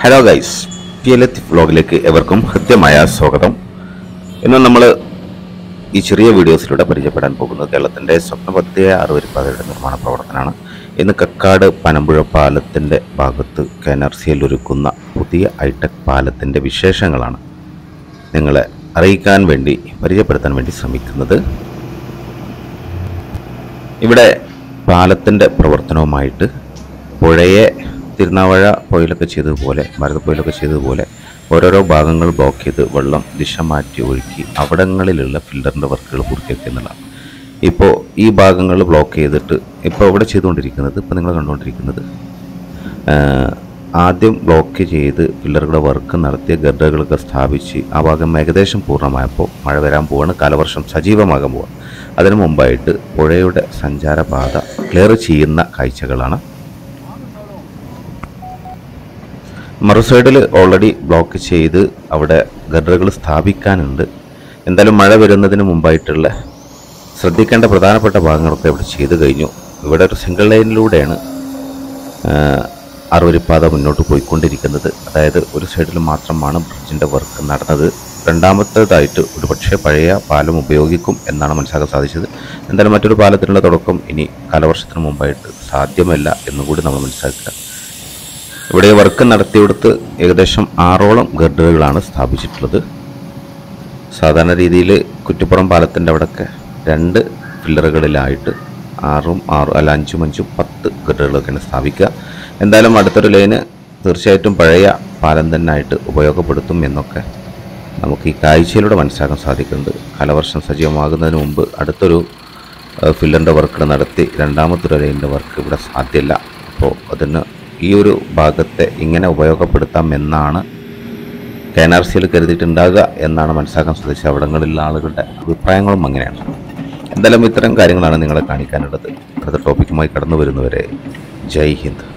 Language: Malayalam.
ഹലോ ഗൈസ് പി എൽ എത്ത് വ്ലോഗിലേക്ക് എവർക്കും ഹൃദ്യമായ സ്വാഗതം ഇന്ന് നമ്മൾ ഈ ചെറിയ വീഡിയോസിലൂടെ പരിചയപ്പെടാൻ പോകുന്നത് കേരളത്തിൻ്റെ സ്വപ്നപദ്ധതിയായ അറുവരിപ്പാതയുടെ നിർമ്മാണ പ്രവർത്തനമാണ് ഇന്ന് കക്കാട് പനമ്പുഴ പാലത്തിൻ്റെ ഭാഗത്ത് കെ എൻ ആർ സിയിൽ ഒരുക്കുന്ന പുതിയ ഹൈടെക് പാലത്തിൻ്റെ വിശേഷങ്ങളാണ് നിങ്ങളെ അറിയിക്കാൻ വേണ്ടി പരിചയപ്പെടുത്താൻ വേണ്ടി ശ്രമിക്കുന്നത് ഇവിടെ പാലത്തിൻ്റെ പ്രവർത്തനവുമായിട്ട് പുഴയെ തിരുനാവാഴ പുഴയിലൊക്കെ ചെയ്തതുപോലെ ഭാരതപ്പുഴയിലൊക്കെ ചെയ്തതുപോലെ ഓരോരോ ഭാഗങ്ങൾ ബ്ലോക്ക് ചെയ്ത് വെള്ളം ദിശ മാറ്റി ഒഴുക്കി അവിടങ്ങളിലുള്ള ഫിൽറ്ററിൻ്റെ വർക്കുകൾ പൂർത്തിയാക്കി എന്നുള്ളതാണ് ഇപ്പോൾ ഈ ഭാഗങ്ങൾ ബ്ലോക്ക് ചെയ്തിട്ട് ഇപ്പോൾ ഇവിടെ ചെയ്തുകൊണ്ടിരിക്കുന്നത് ഇപ്പോൾ നിങ്ങൾ കണ്ടുകൊണ്ടിരിക്കുന്നത് ആ, ആദ്യം ബ്ലോക്ക് ചെയ്ത് പില്ലറുകളുടെ വർക്ക് നടത്തിയ ഗർഡറുകളൊക്കെ സ്ഥാപിച്ച് ആ ഭാഗം ഏകദേശം പൂർണ്ണമായപ്പോൾ മഴ വരാൻ പോവാണ് കാലവർഷം സജീവമാകാൻ പോവാണ് അതിനു മുമ്പായിട്ട് പുഴയുടെ സഞ്ചാരപാത ക്ലിയർ ചെയ്യുന്ന കാഴ്ചകളാണ് മറു സൈഡിൽ ഓൾറെഡി ബ്ലോക്ക് ചെയ്ത് അവിടെ ഗർഡറുകൾ സ്ഥാപിക്കാനുണ്ട് എന്തായാലും മഴ വരുന്നതിന് മുമ്പായിട്ടുള്ള ശ്രദ്ധിക്കേണ്ട പ്രധാനപ്പെട്ട ഭാഗങ്ങളൊക്കെ ഇവിടെ ചെയ്തു കഴിഞ്ഞു ഇവിടെ ഒരു സിംഗിൾ ലൈനിലൂടെയാണ് അറുവരിപ്പാത മുന്നോട്ട് പോയിക്കൊണ്ടിരിക്കുന്നത് അതായത് ഒരു സൈഡിൽ മാത്രമാണ് ബ്രിഡ്ജിൻ്റെ വർക്ക് നടന്നത് രണ്ടാമത്തേതായിട്ട് ഒരുപക്ഷെ പഴയ പാലം ഉപയോഗിക്കും എന്നാണ് മനസ്സിലാക്കാൻ സാധിച്ചത് എന്തായാലും മറ്റൊരു പാലത്തിനുള്ള തുടക്കം ഇനി കാലവർഷത്തിന് മുമ്പായിട്ട് സാധ്യമല്ല എന്നും കൂടി നമ്മൾ മനസ്സിലാക്കുക ഇവിടെ വർക്ക് നടത്തിയെടുത്ത് ഏകദേശം ആറോളം ഗർഡറുകളാണ് സ്ഥാപിച്ചിട്ടുള്ളത് സാധാരണ രീതിയിൽ കുറ്റിപ്പുറം പാലത്തിൻ്റെ അവിടെയൊക്കെ രണ്ട് പില്ലറുകളിലായിട്ട് ആറും ആറും അല്ല അഞ്ചും അഞ്ചും പത്ത് ഗർഡറുകളൊക്കെയാണ് സ്ഥാപിക്കുക എന്തായാലും അടുത്തൊരു ലൈന് തീർച്ചയായിട്ടും പഴയ പാലം തന്നെ ആയിട്ട് ഉപയോഗപ്പെടുത്തും എന്നൊക്കെ നമുക്ക് ഈ കാഴ്ചയിലൂടെ മനസ്സിലാക്കാൻ സാധിക്കുന്നുണ്ട് കാലവർഷം സജീവമാകുന്നതിന് മുമ്പ് അടുത്തൊരു ഫില്ലറിൻ്റെ വർക്ക് നടത്തി രണ്ടാമത്തൊരു ലൈനിൻ്റെ വർക്ക് ഇവിടെ സാധ്യമല്ല അപ്പോൾ അതിന് ഈ ഒരു ഭാഗത്തെ ഇങ്ങനെ ഉപയോഗപ്പെടുത്താം എന്നാണ് കെ എൻ ആർ സിയിൽ കരുതിയിട്ടുണ്ടാകുക എന്നാണ് മനസ്സിലാക്കാൻ സാധിച്ചത് അവിടങ്ങളിലുള്ള ആളുകളുടെ അഭിപ്രായങ്ങളും അങ്ങനെയാണ് എന്തായാലും ഇത്തരം കാര്യങ്ങളാണ് നിങ്ങളെ കാണിക്കാനുള്ളത് അടുത്ത ടോപ്പിക്കുമായി കടന്നു വരുന്നവരെ ജയ് ഹിന്ദ്